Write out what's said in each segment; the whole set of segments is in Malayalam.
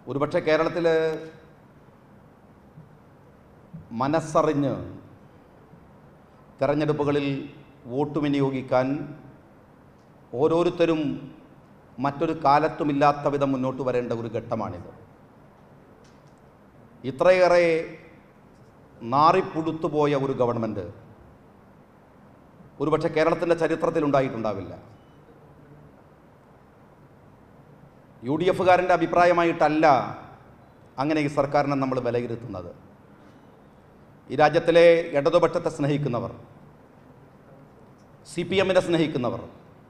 ഒരുപക്ഷെ കേരളത്തിൽ മനസ്സറിഞ്ഞ് തെരഞ്ഞെടുപ്പുകളിൽ വോട്ട് വിനിയോഗിക്കാൻ ഓരോരുത്തരും മറ്റൊരു കാലത്തുമില്ലാത്ത വിധം മുന്നോട്ട് വരേണ്ട ഒരു ഘട്ടമാണിത് ഇത്രയേറെ നാറിപ്പുഴുത്തുപോയ ഒരു ഗവൺമെൻറ് ഒരുപക്ഷെ കേരളത്തിൻ്റെ ചരിത്രത്തിൽ ഉണ്ടായിട്ടുണ്ടാവില്ല യു ഡി എഫുകാരൻ്റെ അഭിപ്രായമായിട്ടല്ല അങ്ങനെ ഈ സർക്കാരിനെ നമ്മൾ വിലയിരുത്തുന്നത് ഈ രാജ്യത്തിലെ ഇടതുപക്ഷത്തെ സ്നേഹിക്കുന്നവർ സി പി എമ്മിനെ സ്നേഹിക്കുന്നവർ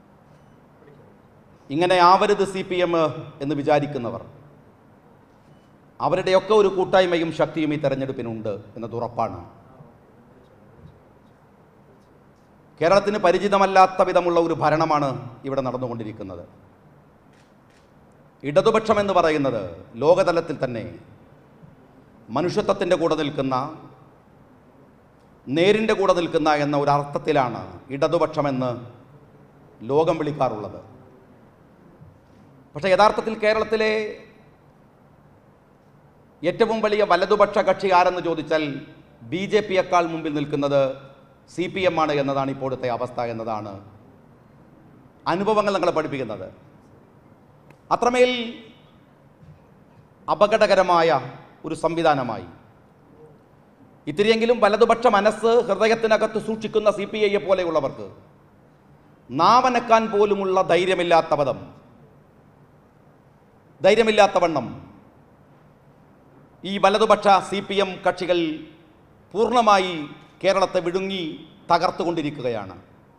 ഇങ്ങനെ ആവരുത് സി പി എം എന്ന് വിചാരിക്കുന്നവർ അവരുടെയൊക്കെ ഒരു കൂട്ടായ്മയും ശക്തിയും ഈ തെരഞ്ഞെടുപ്പിനുണ്ട് എന്നത് ഉറപ്പാണ് കേരളത്തിന് പരിചിതമല്ലാത്ത വിധമുള്ള ഒരു ഭരണമാണ് ഇവിടെ നടന്നുകൊണ്ടിരിക്കുന്നത് ഇടതുപക്ഷം എന്ന് പറയുന്നത് ലോകതലത്തിൽ തന്നെ മനുഷ്യത്വത്തിൻ്റെ കൂടെ നിൽക്കുന്ന നേരിൻ്റെ കൂടെ നിൽക്കുന്ന എന്ന ഒരു അർത്ഥത്തിലാണ് ഇടതുപക്ഷമെന്ന് ലോകം വിളിക്കാറുള്ളത് പക്ഷേ യഥാർത്ഥത്തിൽ കേരളത്തിലെ ഏറ്റവും വലിയ വലതുപക്ഷ കക്ഷി ആരെന്ന് ചോദിച്ചാൽ ബി ജെ പിയേക്കാൾ മുമ്പിൽ നിൽക്കുന്നത് സി പി എം ആണ് എന്നതാണ് ഇപ്പോഴത്തെ അവസ്ഥ എന്നതാണ് അനുഭവങ്ങൾ ഞങ്ങളെ പഠിപ്പിക്കുന്നത് അത്രമേൽ അപകടകരമായ ഒരു സംവിധാനമായി ഇത്തിരിയെങ്കിലും വലതുപക്ഷ മനസ്സ് ഹൃദയത്തിനകത്ത് സൂക്ഷിക്കുന്ന സി പി ഐയെ പോലെയുള്ളവർക്ക് നാവനക്കാൻ പോലുമുള്ള ധൈര്യമില്ലാത്ത പദം ധൈര്യമില്ലാത്ത വണ്ണം ഈ വലതുപക്ഷ സി പി എം കക്ഷികൾ പൂർണ്ണമായി കേരളത്തെ വിഴുങ്ങി തകർത്തുകൊണ്ടിരിക്കുകയാണ്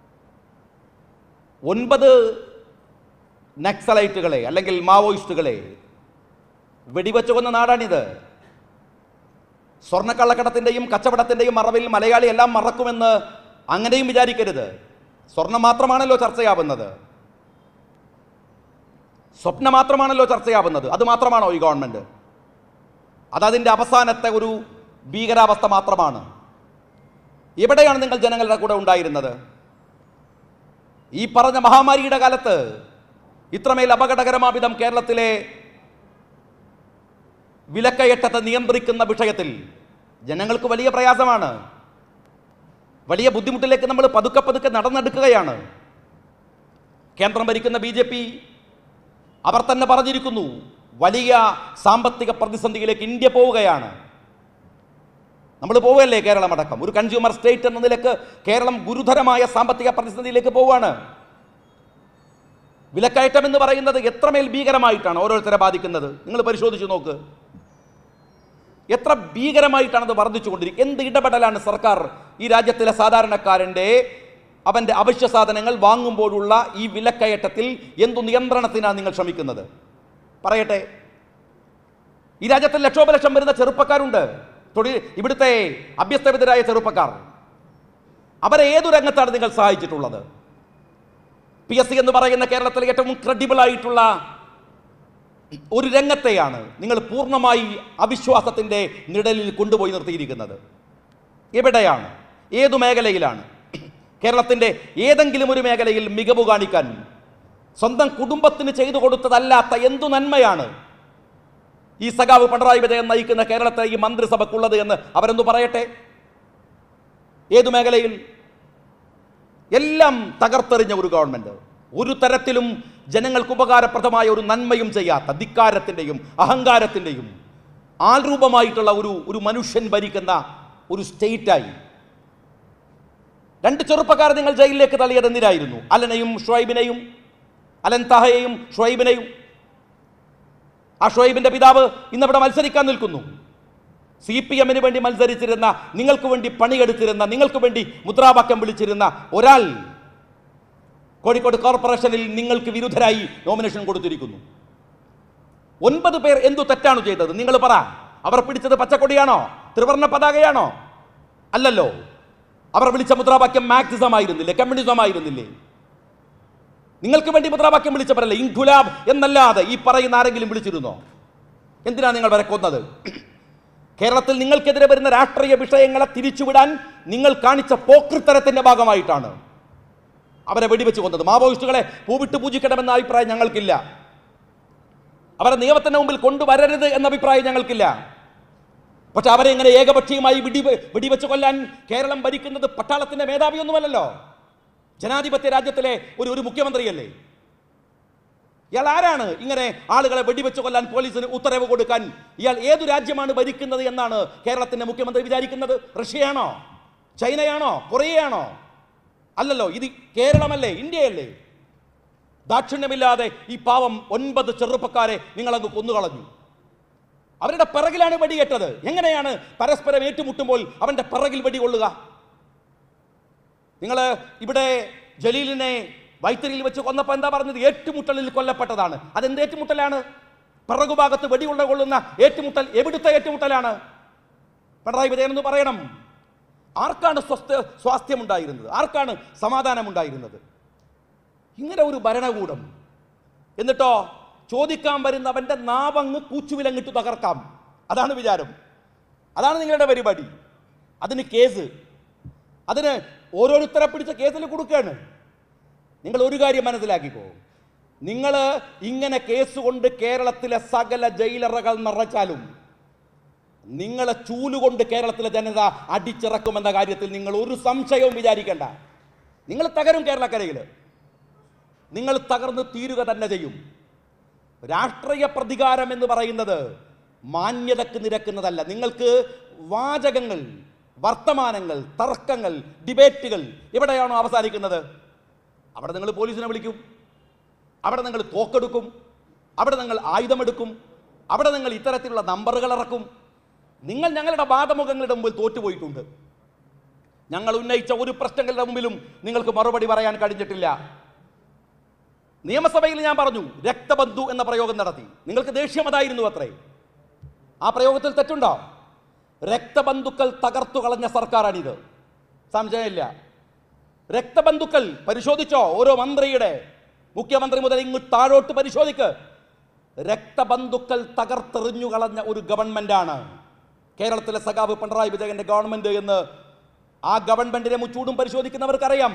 ഒൻപത് നക്സലൈറ്റുകളെ അല്ലെങ്കിൽ മാവോയിസ്റ്റുകളെ വെടിവെച്ചു കൊന്ന നാടാണിത് സ്വർണ്ണക്കള്ളക്കടത്തിൻ്റെയും കച്ചവടത്തിൻ്റെയും മറവിൽ മലയാളി എല്ലാം മറക്കുമെന്ന് അങ്ങനെയും വിചാരിക്കരുത് സ്വർണം മാത്രമാണല്ലോ ചർച്ചയാവുന്നത് സ്വപ്നം മാത്രമാണല്ലോ ചർച്ചയാവുന്നത് അത് മാത്രമാണോ ഈ ഗവൺമെൻറ് അതതിൻ്റെ അവസാനത്തെ ഒരു ഭീകരാവസ്ഥ മാത്രമാണ് എവിടെയാണ് നിങ്ങൾ ജനങ്ങളുടെ കൂടെ ഉണ്ടായിരുന്നത് ഈ പറഞ്ഞ മഹാമാരിയുടെ കാലത്ത് ഇത്രമേൽ അപകടകരമാവിധം കേരളത്തിലെ വിലക്കയറ്റത്തെ നിയന്ത്രിക്കുന്ന വിഷയത്തിൽ ജനങ്ങൾക്ക് വലിയ പ്രയാസമാണ് വലിയ ബുദ്ധിമുട്ടിലേക്ക് നമ്മൾ പതുക്കെ പതുക്കെ നടന്നെടുക്കുകയാണ് കേന്ദ്രം ഭരിക്കുന്ന ബി ജെ പി അവർ തന്നെ പറഞ്ഞിരിക്കുന്നു വലിയ സാമ്പത്തിക പ്രതിസന്ധിയിലേക്ക് ഇന്ത്യ പോവുകയാണ് നമ്മൾ പോവുകയല്ലേ കേരളം അടക്കം ഒരു കൺസ്യൂമർ സ്റ്റേറ്റ് എന്ന നിലക്ക് കേരളം ഗുരുതരമായ സാമ്പത്തിക പ്രതിസന്ധിയിലേക്ക് പോവുകയാണ് വിലക്കയറ്റം എന്ന് പറയുന്നത് എത്രമേൽ ഭീകരമായിട്ടാണ് ഓരോരുത്തരെ ബാധിക്കുന്നത് നിങ്ങൾ പരിശോധിച്ച് നോക്ക് എത്ര ഭീകരമായിട്ടാണ് അത് വർദ്ധിച്ചുകൊണ്ടിരിക്കുന്നത് എന്ത് ഇടപെടലാണ് സർക്കാർ ഈ രാജ്യത്തിലെ സാധാരണക്കാരൻ്റെ അവൻ്റെ അവശ്യ സാധനങ്ങൾ വാങ്ങുമ്പോഴുള്ള ഈ വിലക്കയറ്റത്തിൽ എന്തു നിയന്ത്രണത്തിനാണ് നിങ്ങൾ ശ്രമിക്കുന്നത് പറയട്ടെ ഈ രാജ്യത്തിൽ ലക്ഷോപലക്ഷം വരുന്ന ചെറുപ്പക്കാരുണ്ട് തൊഴിൽ ഇവിടുത്തെ അഭ്യസ്തവിതരായ ചെറുപ്പക്കാർ അവരെ ഏതു രംഗത്താണ് നിങ്ങൾ സഹായിച്ചിട്ടുള്ളത് പി എസ് സി എന്ന് പറയുന്ന കേരളത്തിലെ ഏറ്റവും ക്രെഡിബിൾ ആയിട്ടുള്ള ഒരു രംഗത്തെയാണ് നിങ്ങൾ പൂർണ്ണമായി അവിശ്വാസത്തിൻ്റെ നിഴലിൽ കൊണ്ടുപോയി നിർത്തിയിരിക്കുന്നത് എവിടെയാണ് ഏതു മേഖലയിലാണ് കേരളത്തിൻ്റെ ഏതെങ്കിലും ഒരു മേഖലയിൽ മികവ് കാണിക്കാൻ സ്വന്തം കുടുംബത്തിന് ചെയ്തു കൊടുത്തതല്ലാത്ത എന്തു നന്മയാണ് ഈ സഖാവ് പിണറായി വിജയൻ നയിക്കുന്ന കേരളത്തെ ഈ മന്ത്രിസഭക്കുള്ളത് എന്ന് അവരെന്തു പറയട്ടെ ഏതു മേഖലയിൽ എല്ലാം തകർത്തെറിഞ്ഞ ഒരു ഗവൺമെന്റ് ഒരു തരത്തിലും ജനങ്ങൾക്ക് ഉപകാരപ്രദമായ ഒരു നന്മയും ചെയ്യാത്ത ധിക്കാരത്തിൻ്റെയും അഹങ്കാരത്തിൻ്റെയും ആൾരൂപമായിട്ടുള്ള ഒരു ഒരു മനുഷ്യൻ ഭരിക്കുന്ന ഒരു സ്റ്റേറ്റായി രണ്ട് ചെറുപ്പക്കാർ നിങ്ങൾ ജയിലിലേക്ക് തള്ളിയത് എന്തിനായിരുന്നു അലനെയും ഷുവൈബിനെയും അലൻ തഹയെയും ഷുവൈബിനെയും ആ ഷുവൈബിന്റെ പിതാവ് ഇന്നിവിടെ മത്സരിക്കാൻ നിൽക്കുന്നു സി പി എമ്മിന് വേണ്ടി മത്സരിച്ചിരുന്ന നിങ്ങൾക്ക് വേണ്ടി പണിയെടുത്തിരുന്ന നിങ്ങൾക്ക് വേണ്ടി മുദ്രാവാക്യം വിളിച്ചിരുന്ന ഒരാൾ കോഴിക്കോട് കോർപ്പറേഷനിൽ നിങ്ങൾക്ക് വിരുദ്ധരായി നോമിനേഷൻ കൊടുത്തിരിക്കുന്നു ഒൻപത് പേർ എന്തു തെറ്റാണ് ചെയ്തത് നിങ്ങൾ പറ അവർ പിടിച്ചത് പച്ചക്കൊടിയാണോ ത്രിവർണ്ണ പതാകയാണോ അല്ലല്ലോ അവർ വിളിച്ച മുദ്രാവാക്യം മാക്സിസം ആയിരുന്നില്ലേ കമ്മ്യൂണിസം ആയിരുന്നില്ലേ നിങ്ങൾക്ക് വേണ്ടി മുദ്രാവാക്യം വിളിച്ചവരല്ലേ ഇൻഖുലാബ് എന്നല്ലാതെ ഈ പറയുന്ന ആരെങ്കിലും വിളിച്ചിരുന്നോ എന്തിനാ നിങ്ങൾ വരെ കൊന്നത് കേരളത്തിൽ നിങ്ങൾക്കെതിരെ വരുന്ന രാഷ്ട്രീയ വിഷയങ്ങളെ തിരിച്ചുവിടാൻ നിങ്ങൾ കാണിച്ച പോക്കൃത്തരത്തിന്റെ ഭാഗമായിട്ടാണ് അവരെ വെടിവെച്ച് കൊന്നത് മാവോയിസ്റ്റുകളെ പൂവിട്ട് പൂജിക്കണമെന്ന അഭിപ്രായം ഞങ്ങൾക്കില്ല അവരെ നിയമത്തിന്റെ മുമ്പിൽ കൊണ്ടുവരരുത് എന്ന അഭിപ്രായം ഞങ്ങൾക്കില്ല പക്ഷെ അവരെ ഇങ്ങനെ ഏകപക്ഷീയമായി വെടി വെടിവെച്ച് കൊല്ലാൻ കേരളം ഭരിക്കുന്നത് പട്ടാളത്തിന്റെ മേധാവിയൊന്നുമല്ലല്ലോ ജനാധിപത്യ രാജ്യത്തിലെ ഒരു ഒരു മുഖ്യമന്ത്രിയല്ലേ ഇയാൾ ആരാണ് ഇങ്ങനെ ആളുകളെ വെടിവെച്ച് കൊല്ലാൻ പോലീസിന് ഉത്തരവ് കൊടുക്കാൻ ഇയാൾ ഏതു രാജ്യമാണ് ഭരിക്കുന്നത് എന്നാണ് കേരളത്തിന്റെ മുഖ്യമന്ത്രി വിചാരിക്കുന്നത് റഷ്യയാണോ ചൈനയാണോ കൊറിയയാണോ അല്ലല്ലോ ഇത് കേരളമല്ലേ ഇന്ത്യയല്ലേ ദാക്ഷിണ്യമില്ലാതെ ഈ പാവം ഒൻപത് ചെറുപ്പക്കാരെ നിങ്ങളങ്ങ് കൊന്നുകളഞ്ഞു അവരുടെ പിറകിലാണ് വെടിയേറ്റത് എങ്ങനെയാണ് പരസ്പരം ഏറ്റുമുട്ടുമ്പോൾ അവന്റെ പിറകിൽ വെടികൊള്ളുക നിങ്ങൾ ഇവിടെ ജലീലിനെ വൈത്തിരിയിൽ വെച്ച് കൊന്നപ്പോൾ എന്താ പറഞ്ഞത് ഏറ്റുമുട്ടലിൽ കൊല്ലപ്പെട്ടതാണ് അതെന്ത് ഏറ്റുമുട്ടലാണ് പിറകുഭാഗത്ത് വെടികൊള്ള കൊള്ളുന്ന ഏറ്റുമുട്ടൽ എവിടുത്തെ ഏറ്റുമുട്ടലാണ് പിണറായി വിജയൻ എന്ന് പറയണം ആർക്കാണ് സ്വസ്ഥ സ്വാസ്ഥ്യമുണ്ടായിരുന്നത് ആർക്കാണ് സമാധാനമുണ്ടായിരുന്നത് ഇങ്ങനെ ഒരു ഭരണകൂടം എന്നിട്ടോ ചോദിക്കാൻ വരുന്നവന്റെ നാവങ്ങ് കൂച്ചുവിലങ്ങിട്ട് തകർക്കാം അതാണ് വിചാരം അതാണ് നിങ്ങളുടെ പരിപാടി അതിന് കേസ് അതിന് ഓരോരുത്തരെ പിടിച്ച കേസിൽ കൊടുക്കുകയാണ് നിങ്ങൾ ഒരു കാര്യം മനസ്സിലാക്കിക്കോ നിങ്ങൾ ഇങ്ങനെ കേസ് കൊണ്ട് കേരളത്തിലെ സകല ജയിലറകൾ നിറച്ചാലും നിങ്ങളെ ചൂലുകൊണ്ട് കേരളത്തിലെ ജനത അടിച്ചിറക്കുമെന്ന കാര്യത്തിൽ നിങ്ങൾ ഒരു സംശയവും വിചാരിക്കേണ്ട നിങ്ങൾ തകരും കേരളക്കരയിൽ നിങ്ങൾ തകർന്ന് തീരുക തന്നെ ചെയ്യും രാഷ്ട്രീയ പ്രതികാരം എന്ന് പറയുന്നത് മാന്യതക്ക് നിരക്കുന്നതല്ല നിങ്ങൾക്ക് വാചകങ്ങൾ വർത്തമാനങ്ങൾ തർക്കങ്ങൾ ഡിബേറ്റുകൾ എവിടെയാണോ അവസാനിക്കുന്നത് അവിടെ നിങ്ങൾ പോലീസിനെ വിളിക്കും അവിടെ നിങ്ങൾ തോക്കെടുക്കും അവിടെ നിങ്ങൾ ആയുധമെടുക്കും അവിടെ നിങ്ങൾ ഇത്തരത്തിലുള്ള നമ്പറുകൾ ഇറക്കും നിങ്ങൾ ഞങ്ങളുടെ വാദമുഖങ്ങളുടെ മുമ്പിൽ തോറ്റുപോയിട്ടുണ്ട് ഞങ്ങൾ ഉന്നയിച്ച ഒരു പ്രശ്നങ്ങളുടെ മുമ്പിലും നിങ്ങൾക്ക് മറുപടി പറയാൻ കഴിഞ്ഞിട്ടില്ല നിയമസഭയിൽ ഞാൻ പറഞ്ഞു രക്തബന്ധു എന്ന പ്രയോഗം നടത്തി നിങ്ങൾക്ക് ദേഷ്യം അതായിരുന്നു അത്രേ ആ പ്രയോഗത്തിൽ തെറ്റുണ്ടോ രക്തബന്ധുക്കൾ തകർത്തു കളഞ്ഞ സർക്കാരാണിത് സംശയമില്ല രക്തബന്ധുക്കൾ പരിശോധിച്ചോ ഓരോ മന്ത്രിയുടെ മുഖ്യമന്ത്രി മുതൽ ഇങ്ങ് താഴോട്ട് പരിശോധിക്ക് രക്തബന്ധുക്കൾ തകർത്തെറിഞ്ഞു കളഞ്ഞ ഒരു ഗവൺമെന്റാണ് കേരളത്തിലെ സഖാവ് പിണറായി വിജയന്റെ ഗവൺമെന്റ് എന്ന് ആ ഗവൺമെന്റിനെ മുച്ചൂടും പരിശോധിക്കുന്നവർക്കറിയാം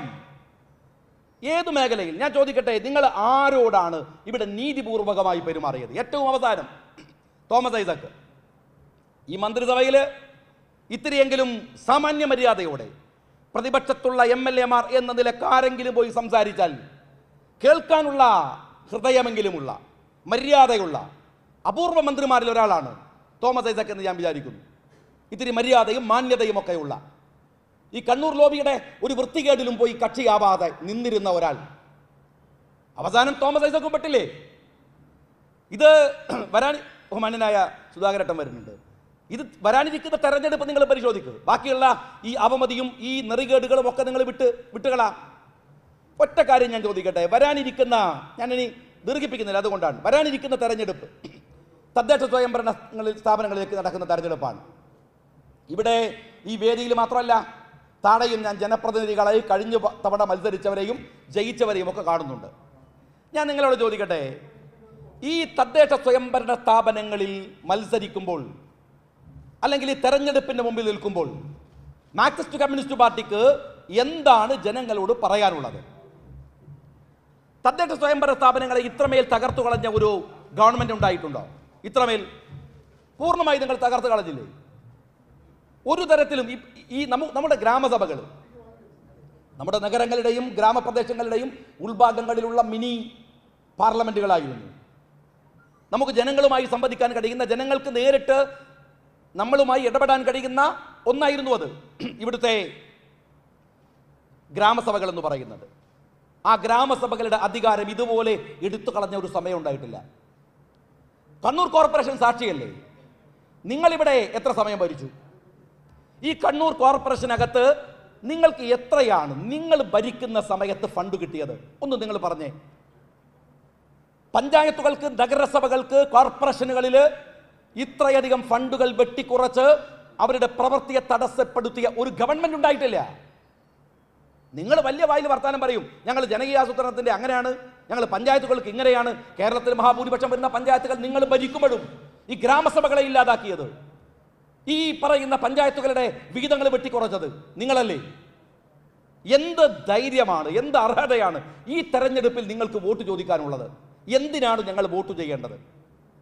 ഏത് മേഖലയിൽ ഞാൻ ചോദിക്കട്ടെ നിങ്ങൾ ആരോടാണ് ഇവിടെ നീതിപൂർവകമായി പെരുമാറിയത് ഏറ്റവും അവസാനം തോമസ് ഐസക്ക് ഈ മന്ത്രിസഭയിൽ ഇത്തിരിയെങ്കിലും സാമാന്യ മര്യാദയോടെ പ്രതിപക്ഷത്തുള്ള എം എൽ എമാർ എന്ന നിലക്ക് ആരെങ്കിലും പോയി സംസാരിച്ചാൽ കേൾക്കാനുള്ള ഹൃദയമെങ്കിലുമുള്ള മര്യാദയുള്ള അപൂർവ മന്ത്രിമാരിൽ ഒരാളാണ് തോമസ് ഐസക് എന്ന് ഞാൻ വിചാരിക്കുന്നു ഇത്തിരി മര്യാദയും മാന്യതയും ഒക്കെയുള്ള ഈ കണ്ണൂർ ലോബിയുടെ ഒരു വൃത്തികേടിലും പോയി കക്ഷിയാവാതെ നിന്നിരുന്ന ഒരാൾ അവസാനം തോമസ് ഐസക്കും പെട്ടില്ലേ ഇത് വരാൻ ബഹുമാന്യനായ സുധാകരട്ടൻ വരുന്നുണ്ട് ഇത് വരാനിരിക്കുന്ന തെരഞ്ഞെടുപ്പ് നിങ്ങൾ പരിശോധിക്കുക ബാക്കിയുള്ള ഈ അവമതിയും ഈ നെറികേടുകളും ഒക്കെ നിങ്ങൾ വിട്ട് വിട്ടുകളാ ഒറ്റ കാര്യം ഞാൻ ചോദിക്കട്ടെ വരാനിരിക്കുന്ന ഞാനിനി ദീർഘിപ്പിക്കുന്നില്ല അതുകൊണ്ടാണ് വരാനിരിക്കുന്ന തെരഞ്ഞെടുപ്പ് തദ്ദേശ സ്വയംഭരണങ്ങളിൽ സ്ഥാപനങ്ങളിലേക്ക് നടക്കുന്ന തെരഞ്ഞെടുപ്പാണ് ഇവിടെ ഈ വേദിയിൽ മാത്രമല്ല താഴെയും ഞാൻ ജനപ്രതിനിധികളായി കഴിഞ്ഞ പ- തവണ മത്സരിച്ചവരെയും ജയിച്ചവരെയും ഒക്കെ കാണുന്നുണ്ട് ഞാൻ നിങ്ങളോട് ചോദിക്കട്ടെ ഈ തദ്ദേശ സ്വയംഭരണ സ്ഥാപനങ്ങളിൽ മത്സരിക്കുമ്പോൾ അല്ലെങ്കിൽ ഈ തെരഞ്ഞെടുപ്പിന്റെ മുമ്പിൽ നിൽക്കുമ്പോൾ മാർക്സിസ്റ്റ് കമ്മ്യൂണിസ്റ്റ് പാർട്ടിക്ക് എന്താണ് ജനങ്ങളോട് പറയാനുള്ളത് തദ്ദേശ സ്വയംഭരണ സ്ഥാപനങ്ങളെ ഇത്രമേൽ തകർത്തു കളഞ്ഞ ഒരു ഗവൺമെന്റ് ഉണ്ടായിട്ടുണ്ടോ ഇത്രമേൽ പൂർണ്ണമായി നിങ്ങൾ തകർത്ത് കളഞ്ഞില്ലേ ഒരു തരത്തിലും ഈ- ഈ നമു- നമ്മുടെ ഗ്രാമസഭകൾ നമ്മുടെ നഗരങ്ങളുടെയും ഗ്രാമപ്രദേശങ്ങളുടെയും ഉൾഭാഗങ്ങളിലുള്ള മിനി പാർലമെന്റുകളായിരുന്നു നമുക്ക് ജനങ്ങളുമായി സംവദിക്കാൻ കഴിയുന്ന ജനങ്ങൾക്ക് നേരിട്ട് നമ്മളുമായി ഇടപെടാൻ കഴിയുന്ന ഒന്നായിരുന്നു അത് ഇവിടുത്തെ ഗ്രാമസഭകൾ എന്ന് പറയുന്നത് ആ ഗ്രാമസഭകളുടെ അധികാരം ഇതുപോലെ എടുത്തു കളഞ്ഞ ഒരു സമയം ഉണ്ടായിട്ടില്ല കണ്ണൂർ കോർപ്പറേഷൻ സാക്ഷിയല്ലേ നിങ്ങളിവിടെ എത്ര സമയം ഭരിച്ചു ഈ കണ്ണൂർ കോർപ്പറേഷനകത്ത് നിങ്ങൾക്ക് എത്രയാണ് നിങ്ങൾ ഭരിക്കുന്ന സമയത്ത് ഫണ്ട് കിട്ടിയത് ഒന്ന് നിങ്ങൾ പറഞ്ഞേ പഞ്ചായത്തുകൾക്ക് നഗരസഭകൾക്ക് കോർപ്പറേഷനുകളിൽ ഇത്രയധികം ഫണ്ടുകൾ വെട്ടിക്കുറച്ച് അവരുടെ പ്രവൃത്തിയെ തടസ്സപ്പെടുത്തിയ ഒരു ഗവൺമെന്റ് ഉണ്ടായിട്ടില്ല നിങ്ങൾ വലിയ വായിൽ വർത്താനം പറയും ഞങ്ങൾ ജനകീയാസൂത്രണത്തിന്റെ അങ്ങനെയാണ് ഞങ്ങൾ പഞ്ചായത്തുകൾക്ക് ഇങ്ങനെയാണ് കേരളത്തിൽ മഹാഭൂരിപക്ഷം വരുന്ന പഞ്ചായത്തുകൾ നിങ്ങൾ ഭരിക്കുമ്പോഴും ഈ ഗ്രാമസഭകളെ ഇല്ലാതാക്കിയത് ഈ പറയുന്ന പഞ്ചായത്തുകളുടെ വിഹിതങ്ങൾ വെട്ടിക്കുറച്ചത് നിങ്ങളല്ലേ എന്ത് ധൈര്യമാണ് എന്ത് അർഹതയാണ് ഈ തെരഞ്ഞെടുപ്പിൽ നിങ്ങൾക്ക് വോട്ട് ചോദിക്കാനുള്ളത് എന്തിനാണ് ഞങ്ങൾ വോട്ട് ചെയ്യേണ്ടത്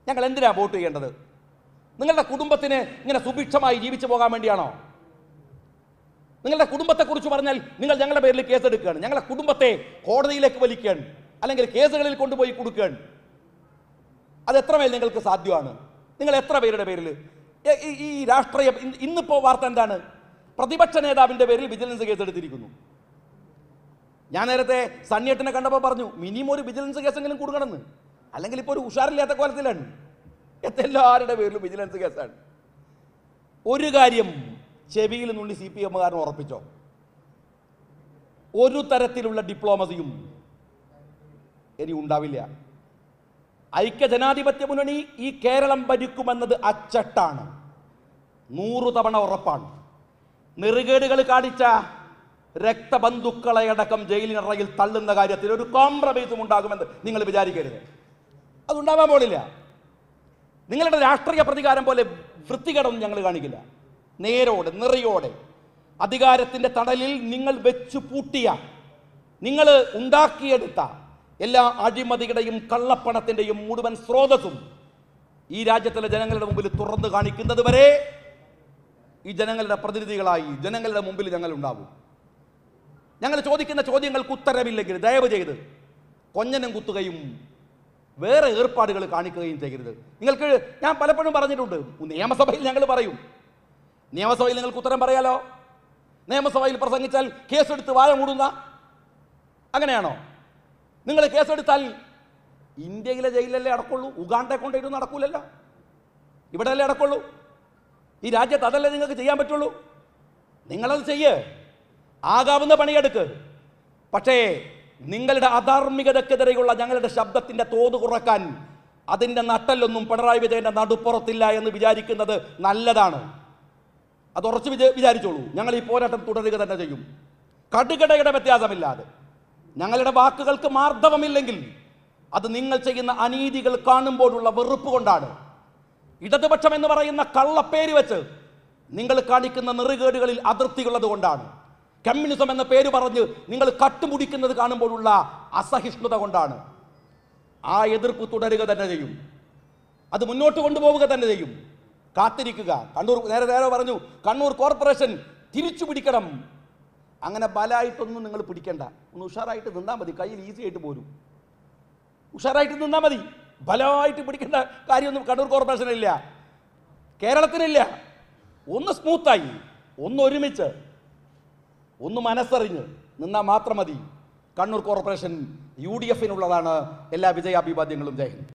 ഞങ്ങൾ എന്തിനാ വോട്ട് ചെയ്യേണ്ടത് നിങ്ങളുടെ കുടുംബത്തിന് ഇങ്ങനെ സുഭിക്ഷമായി ജീവിച്ചു പോകാൻ വേണ്ടിയാണോ നിങ്ങളുടെ കുടുംബത്തെക്കുറിച്ച് പറഞ്ഞാൽ നിങ്ങൾ ഞങ്ങളുടെ പേരിൽ കേസെടുക്കുകയാണ് ഞങ്ങളുടെ കുടുംബത്തെ കോടതിയിലേക്ക് വലിക്കുകയാണ് അല്ലെങ്കിൽ കേസുകളിൽ കൊണ്ടുപോയി കൊടുക്കുകയാണ് അത് എത്രമേൽ നിങ്ങൾക്ക് സാധ്യമാണ് നിങ്ങൾ എത്ര പേരുടെ പേരിൽ എ- ഈ- ഈ രാഷ്ട്രീയ ഇന്ന് ഇന്നിപ്പോ വാർത്ത എന്താണ് പ്രതിപക്ഷ നേതാവിന്റെ പേരിൽ വിജിലൻസ് കേസ് എടുത്തിരിക്കുന്നു ഞാൻ നേരത്തെ സണ്ണിയേട്ടനെ കണ്ടപ്പോൾ പറഞ്ഞു മിനിമം ഒരു വിജിലൻസ് കേസെങ്കിലും കൊടുക്കണമെന്ന് അല്ലെങ്കിൽ ഇപ്പോൾ ഒരു ഉഷാറില്ലാത്ത കോലത്തിലാണ് എല്ലാവരുടെ പേരിലും വിജിലൻസ് കേസാണ് ഒരു കാര്യം ചെവിയിൽ നുള്ളി സി പി എമ്മുകാരൻ ഉറപ്പിച്ചോ ഒരു തരത്തിലുള്ള ഡിപ്ലോമസിയും ഇനി ഉണ്ടാവില്ല ഐക്യജനാധിപത്യ മുന്നണി ഈ കേരളം ഭരിക്കുമെന്നത് അച്ചട്ടാണ് നൂറു തവണ ഉറപ്പാണ് നെറുകേടുകൾ കാണിച്ച രക്തബന്ധുക്കളെ അടക്കം ജയിലിനറയിൽ തള്ളുന്ന കാര്യത്തിൽ ഒരു കോംപ്രമൈസും ഉണ്ടാകുമെന്ന് നിങ്ങൾ വിചാരിക്കരുത് അതുണ്ടാവാൻ പോലില്ല നിങ്ങളുടെ രാഷ്ട്രീയ പ്രതികാരം പോലെ വൃത്തികേടൊന്നും ഞങ്ങൾ കാണിക്കില്ല നേരോടെ നിറയോടെ അധികാരത്തിന്റെ തണലിൽ നിങ്ങൾ വെച്ചു പൂട്ടിയ നിങ്ങൾ ഉണ്ടാക്കിയെടുത്ത എല്ലാ അഴിമതിയുടെയും കള്ളപ്പണത്തിന്റെയും മുഴുവൻ സ്രോതസ്സും ഈ രാജ്യത്തിലെ ജനങ്ങളുടെ മുമ്പിൽ തുറന്നു കാണിക്കുന്നത് വരെ ഈ ജനങ്ങളുടെ പ്രതിനിധികളായി ജനങ്ങളുടെ മുമ്പിൽ ഞങ്ങൾ ഉണ്ടാവും ഞങ്ങൾ ചോദിക്കുന്ന ചോദ്യങ്ങൾക്ക് ഉത്തരവില്ലെങ്കിൽ ദയവ് ചെയ്ത് കൊഞ്ഞനം കുത്തുകയും വേറെ ഏർപ്പാടുകൾ കാണിക്കുകയും ചെയ്യരുത് നിങ്ങൾക്ക് ഞാൻ പലപ്പോഴും പറഞ്ഞിട്ടുണ്ട് നിയമസഭയിൽ ഞങ്ങൾ പറയും നിയമസഭയിൽ നിങ്ങൾക്ക് ഉത്തരം പറയാലോ നിയമസഭയിൽ പ്രസംഗിച്ചാൽ കേസെടുത്ത് വാഴ മൂടുന്ന അങ്ങനെയാണോ നിങ്ങൾ കേസെടുത്താൽ ഇന്ത്യയിലെ ജയിലല്ലേ അടക്കുള്ളൂ ഉഗാണ്ടെ കൊണ്ടിട്ട് നടക്കൂലല്ലോ ഇവിടെ അല്ലേ അടക്കുള്ളൂ ഈ രാജ്യത്ത് അതല്ലേ നിങ്ങൾക്ക് ചെയ്യാൻ പറ്റുള്ളൂ നിങ്ങളത് ചെയ്യ് ആകാവുന്ന പണിയെടുക്ക് പക്ഷേ നിങ്ങളുടെ അധാർമികതക്കെതിരെയുള്ള ഞങ്ങളുടെ ശബ്ദത്തിന്റെ തോത് കുറക്കാൻ അതിന്റെ നട്ടല്ലൊന്നും പിണറായി വിജയന്റെ നടുപ്പുറത്തില്ല എന്ന് വിചാരിക്കുന്നത് നല്ലതാണ് അത് ഉറച്ചു വിചാ വിചാരിച്ചോളൂ ഞങ്ങൾ ഈ പോരാട്ടം തുടരുക തന്നെ ചെയ്യും കടുകടയുടെ വ്യത്യാസമില്ലാതെ ഞങ്ങളുടെ വാക്കുകൾക്ക് മാർദ്ദവമില്ലെങ്കിൽ അത് നിങ്ങൾ ചെയ്യുന്ന അനീതികൾ കാണുമ്പോഴുള്ള വെറുപ്പ് കൊണ്ടാണ് ഇടതുപക്ഷം എന്ന് പറയുന്ന കള്ളപ്പേര് വെച്ച് നിങ്ങൾ കാണിക്കുന്ന നെറുകേടുകളിൽ അതിർത്തിയുള്ളത് കൊണ്ടാണ് കമ്മ്യൂണിസം എന്ന പേര് പറഞ്ഞ് നിങ്ങൾ കട്ടുമുടിക്കുന്നത് കാണുമ്പോഴുള്ള അസഹിഷ്ണുത കൊണ്ടാണ് ആ എതിർപ്പ് തുടരുക തന്നെ ചെയ്യും അത് മുന്നോട്ട് കൊണ്ടുപോവുക തന്നെ ചെയ്യും കാത്തിരിക്കുക കണ്ണൂർ നേരെ നേരെ പറഞ്ഞു കണ്ണൂർ കോർപ്പറേഷൻ തിരിച്ചു പിടിക്കണം അങ്ങനെ ബലായിട്ടൊന്നും നിങ്ങൾ പിടിക്കണ്ട ഒന്ന് ഉഷാറായിട്ട് നിന്നാൽ മതി കയ്യിൽ ഈസി ആയിട്ട് പോരും ഉഷാറായിട്ട് നിന്നാൽ മതി ബലമായിട്ട് പിടിക്കേണ്ട കാര്യമൊന്നും കണ്ണൂർ കോർപ്പറേഷനില്ല കേരളത്തിനില്ല ഒന്ന് സ്മൂത്തായി ഒന്ന് ഒരുമിച്ച് ഒന്ന് മനസ്സറിഞ്ഞ് നിന്നാൽ മാത്രം മതി കണ്ണൂർ കോർപ്പറേഷൻ യു ഡി എഫിനുള്ളതാണ് എല്ലാ വിജയാഭിവാദ്യങ്ങളും ജയ് ഹിന്ദ്